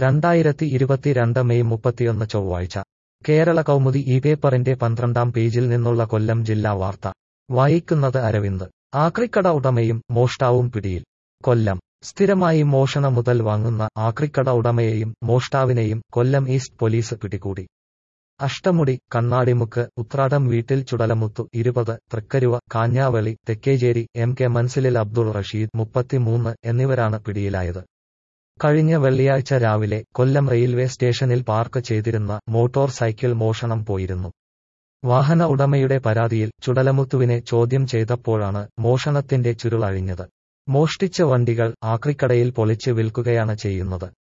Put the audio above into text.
രണ്ടായിരത്തി ഇരുപത്തിരണ്ട് മെയ് മുപ്പത്തിയൊന്ന് ചൊവ്വാഴ്ച കേരള കൗമുദി ഈ പേപ്പറിന്റെ പന്ത്രണ്ടാം പേജിൽ നിന്നുള്ള കൊല്ലം ജില്ലാ വാർത്ത വായിക്കുന്നത് അരവിന്ദ് ആക്രിക്കട ഉടമയും മോഷ്ടാവും പിടിയിൽ കൊല്ലം സ്ഥിരമായി മോഷണ മുതൽ വാങ്ങുന്ന ആക്രിക്കട ഉടമയെയും മോഷ്ടാവിനെയും കൊല്ലം ഈസ്റ്റ് പോലീസ് പിടികൂടി അഷ്ടമുടി കണ്ണാടിമുക്ക് ഉത്രാടം വീട്ടിൽ ചുടലമുത്തു ഇരുപത് തൃക്കരുവ കാഞ്ഞാവളി തെക്കേജേരി എം കെ മൻസിലിൽ അബ്ദുൾ റഷീദ് മുപ്പത്തിമൂന്ന് എന്നിവരാണ് പിടിയിലായത് കഴിഞ്ഞ വെള്ളിയാഴ്ച രാവിലെ കൊല്ലം റെയിൽവേ സ്റ്റേഷനിൽ പാർക്ക് ചെയ്തിരുന്ന മോട്ടോർ സൈക്കിൾ മോഷണം പോയിരുന്നു വാഹന ഉടമയുടെ പരാതിയിൽ ചുടലമുത്തുവിനെ ചോദ്യം ചെയ്തപ്പോഴാണ് മോഷണത്തിന്റെ ചുരുളഴിഞ്ഞത് മോഷ്ടിച്ച വണ്ടികൾ ആക്രിക്കടയിൽ പൊളിച്ച് വിൽക്കുകയാണ് ചെയ്യുന്നത്